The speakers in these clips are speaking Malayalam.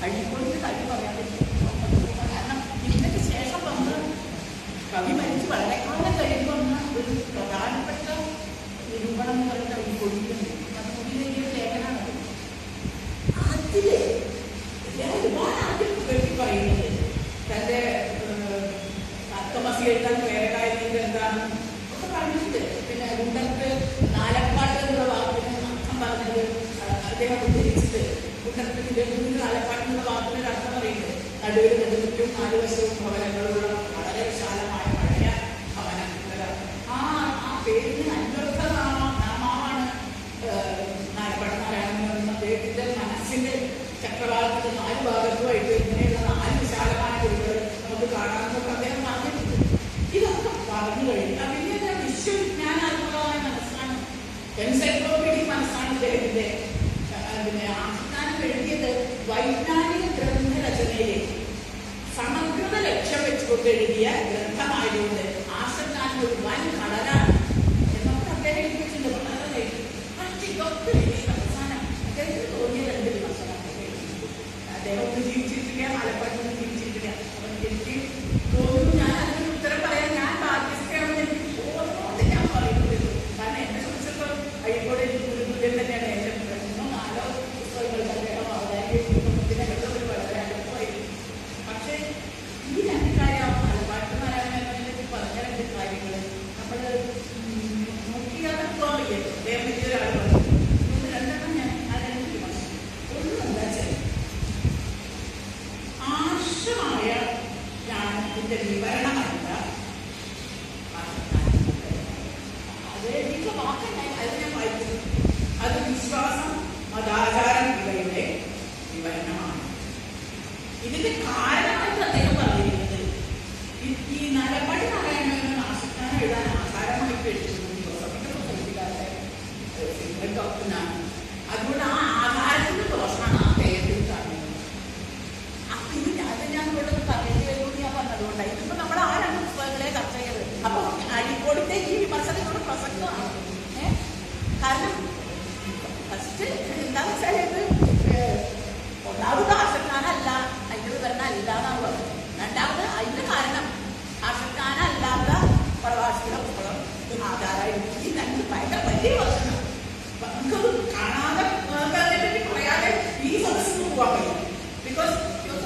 അഴിക്കോടിന്റെ കാര്യം പറയാതെ കാരണം ഇതിനൊക്കെ ശേഷം വന്ന് കവി മരിച്ച് വളരെ കാലം കഴിയുമ്പോൾ വന്ന ഒരു പ്രധാനപ്പെട്ട നിരൂപണം എന്ന് പറയുന്നത് അഴിക്കോടിക്കുണ്ട് അത് മുന്നിലെഴുതിയ ലേഖനമാണ് അതില് ഞാൻ ഒരുപാട് ആദ്യം പറ്റി പറയുന്നത് തന്റെ അത്തമസി എഴുതാൻ പേരക്കായതിന്റെ എന്താണ് ഒക്കെ പറഞ്ഞിട്ടുണ്ട് പിന്നെ ഗുണ്ടർക്ക് നാലപ്പാട്ട് എന്നുള്ള വാക്കിന് അർത്ഥം പറഞ്ഞത് ആ, അദ്ദേഹം ഉദ്ധരിച്ചത് ഗുണ്ടർക്ക് തിരുവനന്തപുരം നാലപ്പാട്ട് എന്നുള്ള വാക്കിന് അർത്ഥം പറയുന്നത് നടുവിൽ നെടുമുറ്റും നാല് വശവും ഭവനങ്ങളുള്ള വളരെ വിശാലമായ പഴയ ഭവനം എന്നതാണ്. ആ ആ പേരിന് അന്വർത്ഥ നാമ- നാമമാണ് നായപ്പാട് നാരായണൻ എന്ന അദ്ദേഹത്തിന്റെ മനസ്സിന്റെ ചക്രവാളത്തിന്റെ നാല് ഭാഗത്തുമായിട്ട് ഇങ്ങനെയുള്ള നാല് വിശാലമായ വീടുകൾ നമുക്ക് കാണാമെന്നൊക്കെ അദ്ദേഹം പറഞ്ഞിട്ടുണ്ട് ഇതൊക്കെ പറഞ്ഞു കഴിഞ്ഞു ആ, പിന്നെ ഞാൻ വിശ്വവിജ്ഞാനാത്മകമായ മനസ്സാണ് എൻസൈക്ലോപീഡിക് മനസ്സാണ് അദ്ദേഹത്തിന്റെ ആ, പിന്നെ ആസ്ഥാനം എഴുതിയത് വൈജ്ഞാനിക ഗ്രന്ഥ രചനയിലേക്ക് സമഗ്രത ലക്ഷ്യം വെച്ചുകൊണ്ട് എഴുതിയ ഗ്രന്ഥമായതുകൊണ്ട് ആശ്രക്കാൻ ഒരു വൻ കടലാണ് എന്നൊക്കെ അദ്ദേഹം എഴുതി വെച്ചിട്ടുണ്ട് വളരെ പക്ഷേ ഇതൊക്കെ എഴുതിയ അവസാനം അദ്ദേഹത്തിന് തോന്നിയ രണ്ട് ദിവസമാണ് അദ്ദേഹം ഒന്ന് ജീവിച്ചിരിക്കുക ആലപ്പാട്ടിൽ ജീവിച്ചിരിക്കുക അപ്പം എനിക്ക് തോന്നുന്നു ഞാൻ അതിന് ഉത്തരം പറയാൻ ഞാൻ ബാധ്യസ്ഥയാണെന്ന് എനിക്ക് തോന്നുന്നത് ഞാൻ പറയുന്നത് കാരണം എന്നെ സംബന്ധിച്ചിടത്തോളം അഴിക്കോട് എനിക്ക് ഒരു തുല്യം തന്നെയാണ് എൻ്റെ മൂന്നോ നാലോ പുസ്തകങ്ങൾ അദ്ദേഹം അവതാരിക്കുന്നതിനൊക്കെ ഒരു വളരെ അനുഭവമായിരുന്നു പക്ഷേ ഈ രണ്ട് കാര്യം ആലപ്പാട്ട് നാരായണനെ പറഞ്ഞ രണ്ട് കാര്യങ്ങൾ നമ്മൾ നോക്കിയാൽ പോകാൻ വയ്യല്ലോ അദ്ദേഹം വലിയൊരാൾ പറഞ്ഞു അതുകൊണ്ട് രണ്ടെണ്ണം ഞാൻ ആ രണ്ട് വിമർശനം ഒന്ന് എന്താ വെച്ചാൽ ആർഷമായ ജ്ഞാനത്തിന്റെ വിവരണമല്ല അത് എനിക്ക് വാക്കുണ്ടായി അത് ഞാൻ വായിച്ചു അത് വിശ്വാസം മതാചാരം ഇവയുടെ വിവരണമാണ് ഇതിന്റെ കാരണമായിട്ട് അദ്ദേഹം പറഞ്ഞിരിക്കുന്നത് ഈ- ഈ നലപ്പടി നാരായണനെ ആശിക്കാൻ എഴുതാൻ ആധാരമായിട്ട് എടുത്തിട്ടുണ്ട് ജോസഫിന്റെ പുസ്തകത്തിലാതെ ഡോക്ടറിനാണ് അതുകൊണ്ട് ആ ആധാരത്തിന്റെ ദോഷമാണ് ആ അദ്ദേഹത്തിൽ കാണുന്നത് അപ്പൊ ഇത് ഞാൻ ഞാൻ ഇവിടെ പറയേണ്ടി വരുമെന്ന് ഞാൻ പറഞ്ഞതുകൊണ്ടാണ് ഇതിപ്പോ നമ്മൾ ആ രണ്ട് പുസ്തകങ്ങളെ ചർച്ച ചെയ്തത് അപ്പൊ അഴിക്കോടിന്റെ ഈ വിമർശനം ഇവിടെ പ്രസക്തമാണ് ഏ? കാരണം ഫസ്റ്റ് എന്താന്ന് വെച്ചാൽ ഇത് ഏഹ്, ഒന്നാമത് ആശക്കാനല്ല അതിന്റെ വിവരണം അല്ല എന്നാണ് പറഞ്ഞത് രണ്ടാമത് അതിന്റെ കാരണം ആശക്കാനല്ലാത്ത പ്രവാസിയുടെ പുസ്തകം ആധാരമായിട്ട് ഈ രണ്ട് ഭയങ്കര വലിയ പ്രശ്നം നമുക്കത് കാണാതെ നമുക്ക് അതിനെപ്പറ്റി പറയാതെ ഈ സദസ്സിന് പോകാൻ കഴിയും ബിക്കോസ്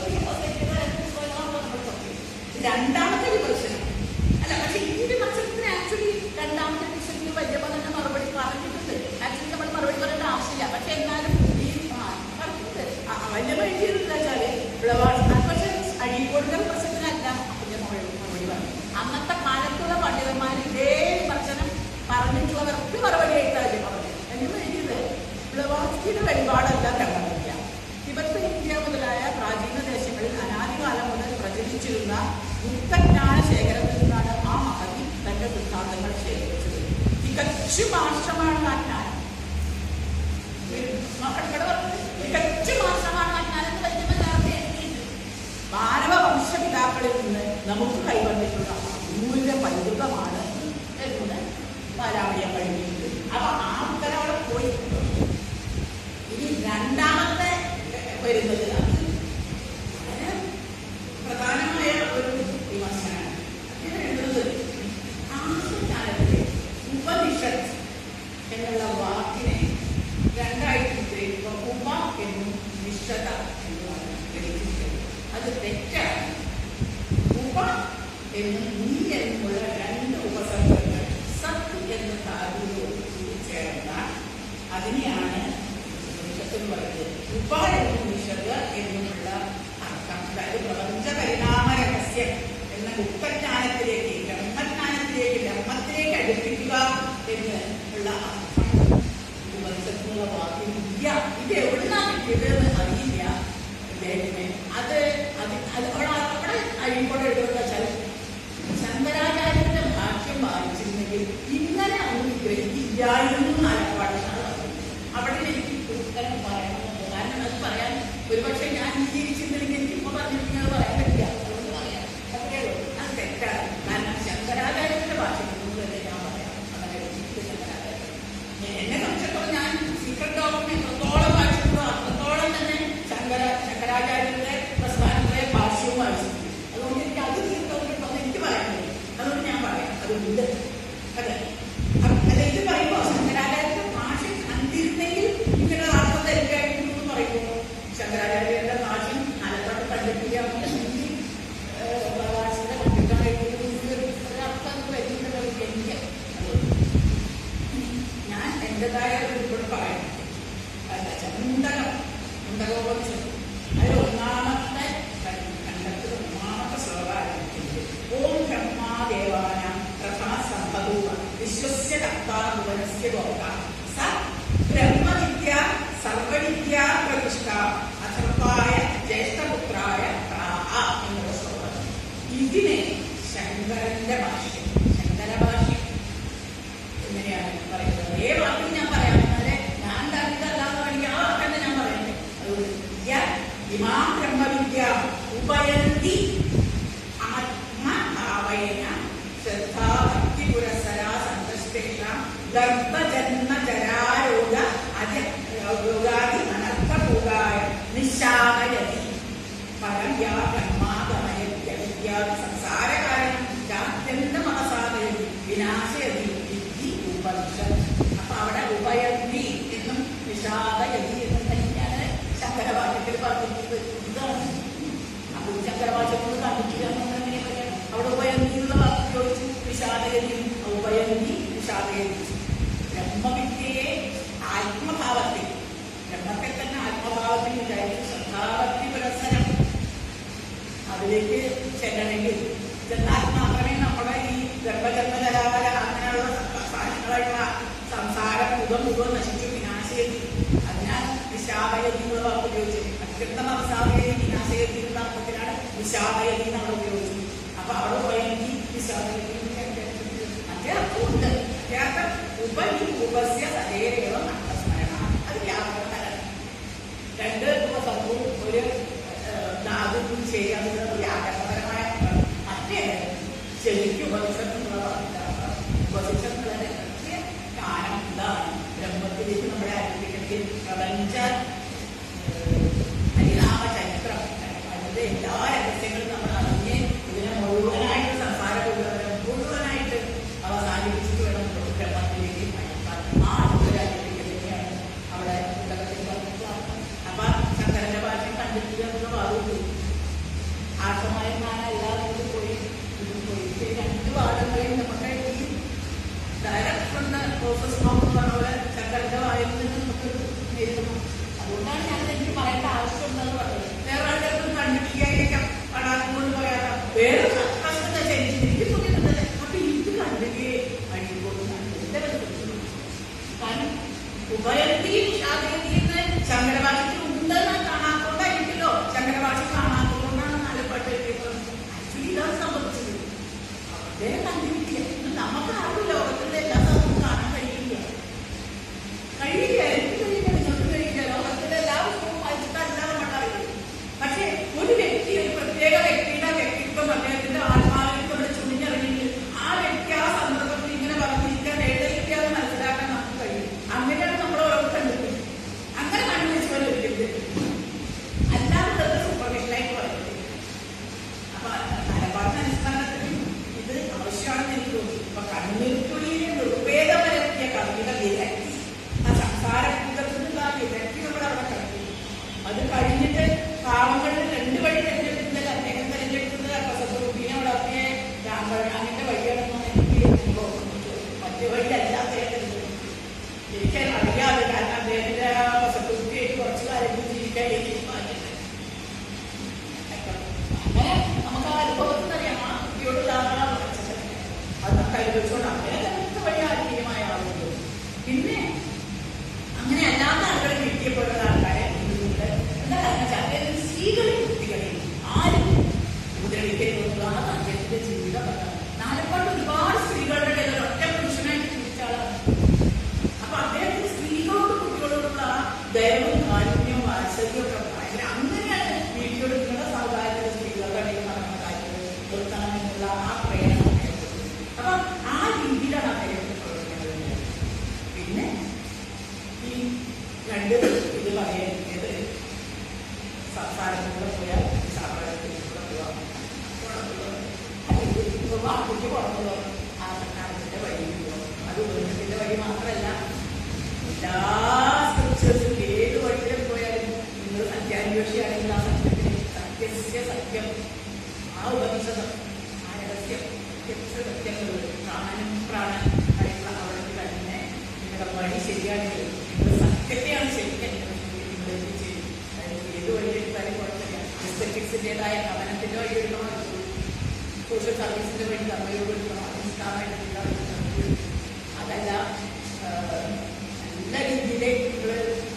രണ്ടാമത്തെ വിമർശനം അല്ല പക്ഷെ ഈ വിമർശനത്തിന് ആക്ച്വലി രണ്ടാമത്തെ വിമർശനത്തിന് വലിയ പറഞ്ഞ മറുപടി പറഞ്ഞിട്ടുണ്ട് ആക്ച്വലി നമ്മൾ മറുപടി പറയേണ്ട ആവശ്യമില്ല പക്ഷെ എന്നാലും ഈ ആ, പറഞ്ഞിട്ടുണ്ട് ആ, വലിയ എഴുതിയിട്ടില്ല വെച്ചാല് ഫ്ലവേഴ്സ് പക്ഷെ അഴീക്കോടിന്റെ വിമർശനത്തിനല്ല അതിന്റെ മറുപടി മറുപടി പറഞ്ഞു അന്നത്തെ കാലത്തുള്ള പണ്ഡിതന്മാർ ഇതേ വിമർശനം പറഞ്ഞിട്ടുള്ളവർക്ക് മറുപടി ആയിട്ടല്ലേ പറഞ്ഞു എന്ന് എഴുതിയത് ബ്ലവാസ്കിയുടെ വെളിപാടല്ല പ്രകടിപ്പിക്കുക തിബത്ത് ഇന്ത്യ മുതലായ പ്രാചീന ദേശങ്ങളിൽ അനാദികാലം മുതൽ പ്രചരിച്ചിരുന്ന ഗുപ്തജ്ഞാന ശേഖരത്തിൽ നിന്നാണ് ആ മഹതി തന്റെ സിദ്ധാന്തങ്ങൾ ശേഖരിച്ചത് തികച്ചും ആശ്രമാണ് ആ ജ്ഞാനം മക്കളുടെ പറഞ്ഞത് തികച്ചും ആശ്രമാണ് ആ ജ്ഞാനം എന്ന് വല്യമ്മ നേരത്തെ എഴുതിയിട്ടുണ്ട്. മാനവ വംശപിതാക്കളിൽ നിന്ന് നമുക്ക് കൈവന്നിട്ടുള്ള അമൂല്യ പൈതൃകമാണ് എന്ന് ബാലാമണിയം കഴിഞ്ഞിട്ടുണ്ട് അപ്പൊ ആ ഉത്തരം അവിടെ പോയി ഇനി രണ്ടാമത്തെ വരുന്നത് അത് വളരെ പ്രധാനമായ ഒരു വിമർശനമാണ് ഇത് എഴുതുന്നത് ആദ്യകാലത്തിലെ ഉപനിഷത്ത് എന്നുള്ള വാക്കിനെ രണ്ടായിട്ട് വിഗ്രഹിക്കുമ്പോൾ ഉപ എന്നും നിഷ്ഠത എന്നുമാണ് ഗ്രഹിച്ചിട്ടുള്ളത് അത് തെറ്റാണ് ഉപ എന്നും നീ എന്നുമുള്ള രണ്ട് ഉപസർഗങ്ങൾ സത്ത് എന്ന ധാതുവിനോട് കൂടി ചേർന്നാൽ അതിനെയാണ് ഉപനിഷത്ത് എന്ന് പറയുന്നത് ഉപ എന്നും നിഷത് എന്നുമുള്ള അർത്ഥം അതായത് പ്രപഞ്ച പരിണാമ രഹസ്യം എന്ന ഗുപ്തജ്ഞാനത്തിലേക്ക് ബ്രഹ്മജ്ഞാനത്തിലേക്ക് ബ്രഹ്മത്തിലേക്ക് അടുപ്പിക്കുക എന്ന് ഉള്ള അർത്ഥം ഉപനിഷത്തിനുള്ള വാക്യം ഇല്ല ഇത് എവിടുന്നാണ് കിട്ടിയതെന്ന് അറിയില്ല ഇദ്ദേഹത്തിന് അത് അത് അത് അവിടെ അവിടെ അഴിക്കോടെ എഴുതുന്നത് വെച്ചാൽ ശങ്കരാചാര്യന്റെ ഭാഷ്യം വായിച്ചിരുന്നെങ്കിൽ ഇങ്ങനെ ഒന്നും ഗ്രഹിക്കില്ലായിരുന്നു നാലപ്പാടിനാണ് അവിടെ എനിക്ക് ഉത്തരം പറയണമെന്നുണ്ട് കാരണം അത് പറയാൻ ഒരുപക്ഷെ ഞാൻ ഈ ജീവിച്ചിരുന്നെങ്കിൽ എനിക്ക് ഇപ്പൊ പറഞ്ഞിട്ടുണ്ടെങ്കിൽ അത് പറയാൻ പറ്റില്ല അതുകൊണ്ട് പറയാം അത്രയേ ഉള്ളൂ അത് തെറ്റാണ് കാരണം ശങ്കരാചാര്യന്റെ ഭാഷയിൽ നിന്ന് തന്നെ ഞാൻ പറയാം അങ്ങനെ എഴുതിയിട്ട് ശങ്കരാചാര്യൻ എന്നെ സംബന്ധിച്ചിടത്തോളം ഞാൻ സീക്രട്ട് ഡോക്ടറിനെ എത്രത്തോളം വായിച്ചിട്ടുണ്ടോ അത്രത്തോളം തന്നെ ശങ്കര ശങ്കരാചാര്യൻ ഇമാ ബ്രഹ്മവിദ്യ ഉപയന്തി ആത്മഭാവേന ശ്രദ്ധാ ഭക്തി പുരസരാ സന്തഷ്ടേഷ ഗർഭജന്മ ജരാരോഗ അജ രോഗാദി അനർത്ഥഭൂതായ നിശാമയതി പരം യാ കർമാഗമയത്യ വിദ്യാദി സംസാര കാരണം ജാത്യന്തം അവസാനയതി വിനാശയതി വിദ്ധി ഉപനിഷത്ത് അപ്പൊ അവിടെ ഉപയന്തി എന്നും വിഷാദയതി എന്നും തന്നെയാണ് ശങ്കരവാക്യത്തിൽ പറഞ്ഞിട്ടുള്ളത് ഇതാണ് അപ്പൊ ഈ ശങ്കരവാക്യത്തിൽ കാണിക്കുക എങ്ങനെ പറയാം അവിടെ ഉപയന്തി എന്നുള്ള വാക്ക് ചോദിച്ചു വിഷാദയതി ഉപയന്തി വിഷാദയതി ബ്രഹ്മവിദ്യയെ ആത്മഭാവത്തിൽ ബ്രഹ്മത്തെ തന്നെ ആത്മഭാവത്തിൽ വിചാരിച്ചു ശ്രദ്ധാഭക്തി പുരസ്സരം അതിലേക്ക് ചെല്ലണമെങ്കിൽ ചെന്നാൽ മാത്രമേ നമ്മുടെ ഈ ഗർഭജന്മജലാവല അങ്ങനെയുള്ള സാധനങ്ങളായിട്ടുള്ള സംസാരം മുഖം മുഖം നശിച്ചു വിനാശയതി അതിനാൽ വിശാഖയതി എന്നുള്ള വാക്ക് ഉപയോഗിച്ചത് അത്യന്തം അവസാനയതി വിനാശയതി എന്ന അർത്ഥത്തിലാണ് വിശാഖയതി നമ്മൾ ഉപയോഗിച്ചത് അപ്പൊ അവിടെ ഉപയോഗി വിശാഖയതി മറ്റേ അർത്ഥമുണ്ട് മറ്റേ അർത്ഥം ഉപരി ഉപസ്യ സദേവ നഷ്ടസ്മരണ അത് വ്യാപകതരം രണ്ട് ദിവസവും ഒരു ധാതും ചെയ്യാനുള്ള വ്യാകരണപരമായ മറ്റേ ശരിക്കും ഉപനിഷത്തുള്ള ഉപനിഷത്തുള്ള കാരണം ഇതാണ് ബ്രഹ്മത്തിലേക്ക് നമ്മളെ ആരംഭിക്കണമെങ്കിൽ പ്രപഞ്ച പരിണാമ ചരിത്രം അതിന്റെ എല്ലാ രഹസ്യങ്ങളും നമ്മൾ അറിഞ്ഞ് ഇതിനെ മുഴുവനായിട്ട് സംസാരം മുഴുവനായിട്ട് അവസാനിപ്പിച്ചിട്ട് വേണം ബ്രഹ്മത്തിലേക്ക് അയക്കാൻ. ആ അടുത്തൊരു ആരംഭിക്കലിനെയാണ് അവിടെ പുസ്തകത്തിൽ പറഞ്ഞിട്ടുള്ളത് അപ്പൊ ശങ്കരന്റെ ഭാഷ കണ്ടിട്ടില്ല എന്നുള്ള വാദമുണ്ട് ആർഷമായ ഞാൻ എല്ലാവരും പോയി ഇത് പോയി ഈ രണ്ട് വാദങ്ങളെയും നമ്മുടെ ഈ direct from the process of പറഞ്ഞ പോലെ ശങ്കരന്റെ വായിൽ നിന്ന് നമുക്ക് നേരിടണം അതുകൊണ്ടാണ് ഞാൻ എനിക്ക് പറയേണ്ട ആവശ്യമുണ്ടെന്ന് പറഞ്ഞത് വേറെ ആളുടെ അടുത്തും കണ്ടിട്ടില്ലായിരിക്കാം പടാക്കം കൊണ്ട് പോയാലോ വേറെ പ്രശ്നം എന്താ എനിക്ക് എനിക്ക് തോന്നിയിട്ടുണ്ട് അപ്പൊ ഇത് കണ്ടില്ലേ അഴികൊണ്ട് എന്റെ ബന്ധത്തിൽ കാരണം ഉഭയത്തി വിഷാദഗതി എന്ന് ശങ്കരഭാഷയ്ക്ക് ഉണ്ടെന്ന് കാണാത്തോണ്ടായിരിക്കല്ലോ ശങ്കരഭാഷ കാണാത്തതുകൊണ്ടാണ് നല്ല പാട്ട് കേൾക്കുന്നത് ആക്ച്വലി ഇതാണ് സംഭവിച്ചത് അദ്ദേഹം കണ്ടിട്ടില്ല നമുക്ക് ആരും ലോകത്തിന്റെ എല്ലാ സ്ഥലത്തും കാണാൻ കഴിയില്ല കഴിയില്ല എനിക്ക് കഴിയില്ല നിങ്ങൾക്ക് കഴിയില്ല ലോകത്തിന്റെ എല്ലാ പുസ്തകവും വായിച്ചിട്ട് അല്ലാതെ മണ്ണറിയും പക്ഷേ ഒരു വ്യക്തി ഒരു പ്രത്യേക വ്യക്തിയുടെ വ്യക്തിത്വം അദ്ദേഹത്തിന്റെ ആത്മാവിൽ കൊണ്ട് ചുണിഞ്ഞിറങ്ങിയിട്ട് ആ വ്യക്തി ആ സന്ദർഭത്തിൽ ഇങ്ങനെ പറഞ്ഞിരിക്കാൻ എഴുതിയിരിക്കാതെ മനസ്സിലാക്കാൻ നമുക്ക് കഴിയും അങ്ങനെയാണ് നമ്മൾ ഓരോ കണ്ടത് അങ്ങനെ കണ്ടുപിടിച്ചു ഒരിക്കലും അല്ലാതെ വെറുതെ സൂപ്പർഫിഷ്യലായിട്ട് പറയുന്നത് അപ്പൊ മലബാറിന്റെ അടിസ്ഥാനത്തിൽ ഇത് ആവശ്യമാണെന്ന് എനിക്ക് തോന്നി അപ്പൊ കണ്ണീർക്കുഴിയിലെ നിർവേദപരത്തിയ കവിയുടെ വിരക്തി ആ സംസാര കൂട്ടത്തിലുള്ള ആ വിരക്തി നമ്മൾ അവിടെ കണ്ടു അത് കഴിഞ്ഞിട്ട് പാവങ്ങളിൽ രണ്ട് വഴി തിരഞ്ഞെടുക്കുന്നത് അദ്ദേഹം തിരഞ്ഞെടുക്കുന്നത് പ്രസവറൂപിനെ വളർത്തിയ രാമന്റെ വഴിയാണെന്നാണ് എനിക്ക് തോന്നുന്നത് മറ്റു വഴിയല്ല അദ്ദേഹം തിരഞ്ഞെടുത്തത് എനിക്കത് അറിയാതെ കാരണം അദ്ദേഹത്തിന്റെ ആ പ്രസവറൂപിയായിട്ട് കുറച്ച് കാലങ്ങൾ ജീവിക്കാൻ എനിക്ക് സാധിച്ചിട്ടുണ്ട് അങ്ങനെ നമുക്ക് ആ അനുഭവത്തിൽ അറിയാം ആ കുട്ടിയോട് ധാരാളം പഠിച്ചത് അത് കൈവച്ചുകൊണ്ട് അദ്ദേഹത്തെ വഴി ആത്മീയമായ ആളുകൾ പിന്നെ അങ്ങനെ അല്ലാത്ത ആളുകളെ കിട്ടിയപ്പെടുന്ന ആൾക്കാരെ ഇന്നുണ്ട് എന്താ കാരണം വെച്ചാൽ അദ്ദേഹത്തിന് സ്ത്രീകളെ കുട്ടികളെ ആരും ഉപദ്രവിക്കരുത് അത് അദ്ദേഹത്തിന്റെ ജീവിതം നാലപ്പാട്ട് ഒരുപാട് സ്ത്രീകളുടെ ഇടയിൽ ഒറ്റ പുരുഷനായിട്ട് ജീവിച്ച ആളാണ് അപ്പൊ അദ്ദേഹത്തിന് സ്ത്രീകളോട് കുട്ടികളോടുള്ള ആ ദയവും കാരുണ്യവും വാത്സല്യവും ഒക്കെ ഭയങ്കര അങ്ങനെയാണ് വീട്ടിലെടുക്കുന്ന സമുദായത്തിലെ സ്ത്രീകളുടെ ഇടയിൽ നടക്കുന്ന കാര്യങ്ങൾ നിർത്തണം എന്നുള്ള ആ പ്രേരണ അദ്ദേഹത്തിന്. അപ്പൊ ആ രീതിയിലാണ് അദ്ദേഹത്തിന് പ്രവർത്തിക്കുന്നത് പിന്നെ ഈ രണ്ട് ഇത് പറയുന്നത് സംസാരത്തിലൂടെ പോയാൽ സാമ്രാജ്യത്തിലൂടെ പോവാം വാക്കുക്ക് പുറത്തുള്ളൂ ആ സംസ്ഥാനത്തിന്റെ വഴി അത് ഉപദേശത്തിന്റെ വഴി മാത്രമല്ല എല്ലാ സ്ക്രിപ്റ്റേഴ്സും ഏത് വഴിയിലും പോയാലും നിങ്ങൾ സത്യാന്വേഷിയാണെങ്കിൽ ആ സത്യത്തിന് സത്യസ്യ സത്യം ആ ഉപനിഷതം ആ രഹസ്യം സത്യസ്യ സത്യങ്ങൾ പ്രാണനും പ്രാണൻ ആയിട്ടുള്ള അവിടെ തന്നെ നിങ്ങളുടെ വഴി ശരിയാണെങ്കിൽ നിങ്ങൾ സത്യത്തെയാണ് ശരിക്കും നിങ്ങൾ എന്ത് ചെയ്യും അതായത് ഏത് വഴി എടുത്താലും കുഴപ്പമില്ല എസ്തറ്റിക്സിൻ്റെതായ കവനത്തിന്റെ വഴി എടുക്കണോ സോഷ്യൽ സർവീസിന്റെ വഴി കർമ്മയോഗം എടുക്കണോ അനുഷ്ഠാനം എടുക്കണോ അതല്ല ആ, നല്ല രീതിയിലേക്ക് നിങ്ങൾ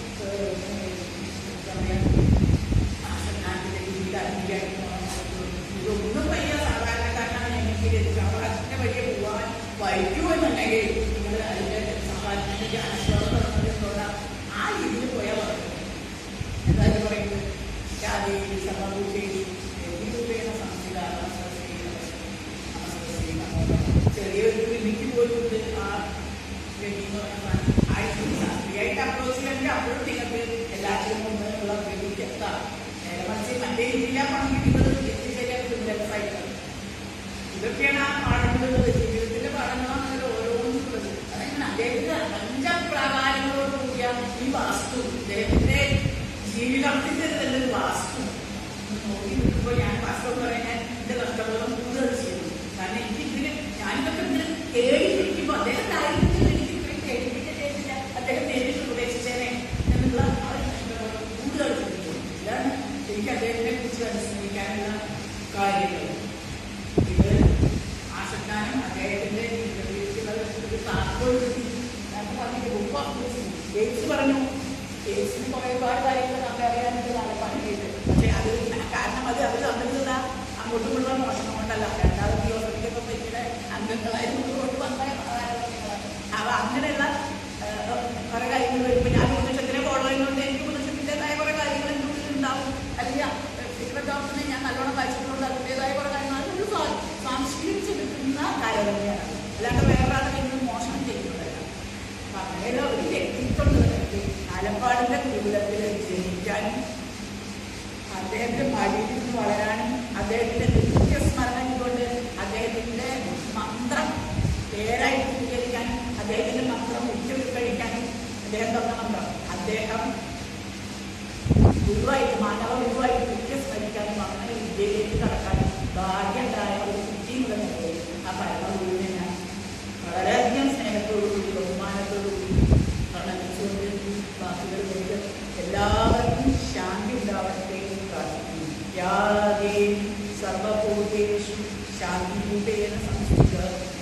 എന്താ പറയാ ആശനാട്ടിലെ രീതിയിൽ അറിയിക്കാൻ ഇതൊന്നും വയ്യ സാധാരണക്കാരനാണ് ഞങ്ങൾക്ക് സാധാരണ വഴിയെ പോവാൻ വൈകൂ എന്നുണ്ടെങ്കിൽ നിങ്ങൾ അതിന്റെ സമ്പാദനത്തിന്റെ അനുശ്വാസം ആ രീതിയിൽ പോയാൽ പറയും എന്തായാലും പറയുന്നത് ജാതി അദ്ദേഹത്തിന്റെ ജീവിതത്തിന്റെ നല്ലൊരു വാസ്തു നോക്കി നിൽക്കുമ്പോൾ ഞാൻ വാസ്തവം പറയാൻ ഞാൻ എന്റെ നഷ്ടബോധം കൂടുതൽ ചെയ്തു കാരണം എനിക്ക് ഇതിന് ഞാനിതൊക്കെ ഇതിന് തേടിയിരിക്കുമ്പോൾ അദ്ദേഹത്തെ ആയിരിക്കും എനിക്ക് ഇത്രയും തേടിപ്പിച്ചിട്ടില്ല അദ്ദേഹം നേരിട്ട് ഉപദേശിച്ചേനെ എന്നുള്ള ആ ഒരു നഷ്ടബോധം കൂടുതൽ ചെയ്തു ഇതാണ് എനിക്ക് അദ്ദേഹത്തിനെ കുറിച്ച് അനുസ്മരിക്കാനുള്ള കാര്യങ്ങൾ ഇത് ആശക്കാനും അദ്ദേഹത്തിന്റെ ജീവിതത്തിലുള്ള ഒരു താക്കോൽ കിട്ടി നേരത്തെ പറഞ്ഞിട്ട് ബുക്ക് ഓഫ് ഗേറ്റ്സ് പറഞ്ഞു ഗേറ്റ്സിന് കുറെ ഒരുപാട് കാര്യങ്ങൾ നമുക്ക് അറിയാനുള്ളതാണ് പണി ചെയ്ത് പക്ഷെ അത് കാരണം അത് അവർ തമ്മിലുള്ള അങ്ങോട്ടും ഇങ്ങോട്ടുള്ള മോഷണം കൊണ്ടല്ല രണ്ടാമത് യോസഫിന്റെ കമ്പനിയുടെ അംഗങ്ങളായിരുന്നു കൊണ്ട് വന്ന ആളുകളാണ്. അവ അങ്ങനെയുള്ള ഏഹ്, കുറെ കാര്യങ്ങൾ വരുമ്പോൾ ഞാൻ ഉപദേശത്തിനെ ഫോളോ ചെയ്യുന്നതുകൊണ്ട് എനിക്ക് ഉപദേശത്തിൻ്റെതായ കുറെ കാര്യങ്ങൾ എൻ്റെ ഉള്ളിൽ ഉണ്ടാവും അല്ലെങ്കിൽ സീക്രട്ട് ഡോക്ടറിനെ ഞാൻ നല്ലോണം വായിച്ചിട്ടുണ്ട് അതിൻ്റെതായ കുറെ കാര്യങ്ങൾ അതൊരു സ്വാ- സ്വാംശീകരിച്ചെടുക്കുന്ന കാര്യങ്ങളെയാണ് അല്ലാണ്ട് വേറെ ആളുകൾ മോഷണം ചെയ്യുന്നതല്ല അപ്പൊ അങ്ങനെയുള്ള ഒരു വ്യക്തിത്വം നിലനിർത്തി ആലപ്പാടിന്റെ ജീവിതത്തിൽ ജനിക്കാനും അദ്ദേഹത്തിന്റെ മടിയിൽ നിന്ന് വളരാനും അദ്ദേഹത്തിന്റെ നിത്യസ്മരണ കൊണ്ട് അദ്ദേഹത്തിന്റെ മന്ത്രം പേരായി സ്വീകരിക്കാനും അദ്ദേഹത്തിന്റെ മന്ത്രം ഉച്ചവിൽക്കഴിക്കാനും അദ്ദേഹം തന്ന മന്ത്രം അദ്ദേഹം ഗുരുവായിട്ട് മാനവ ഗുരുവായിട്ട് നിത്യസ്മരിക്കാനും അങ്ങനെ വിദ്യയിലേക്ക് കടക്കാനും ഭാഗ്യണ്ടായ ഒരു കുട്ടിയുടെ നിലയിൽ ആ പരമഗുരുവിനെ ഞാൻ വളരെയധികം സ്നേഹത്തോടുകൂടി ബഹുമാനത്തോടുകൂടി പ്രണമിച്ചുകൊണ്ട് ഈ വാക്കുകളിലേക്ക് എല്ലാവർക്കും ശാന്തി ഉണ്ടാവട്ടെ എന്ന് പ്രാർത്ഥിക്കുന്നു യാ ദേവി സർവഭൂതേഷു ശാന്തിരൂപേണ സംസ്ഥിത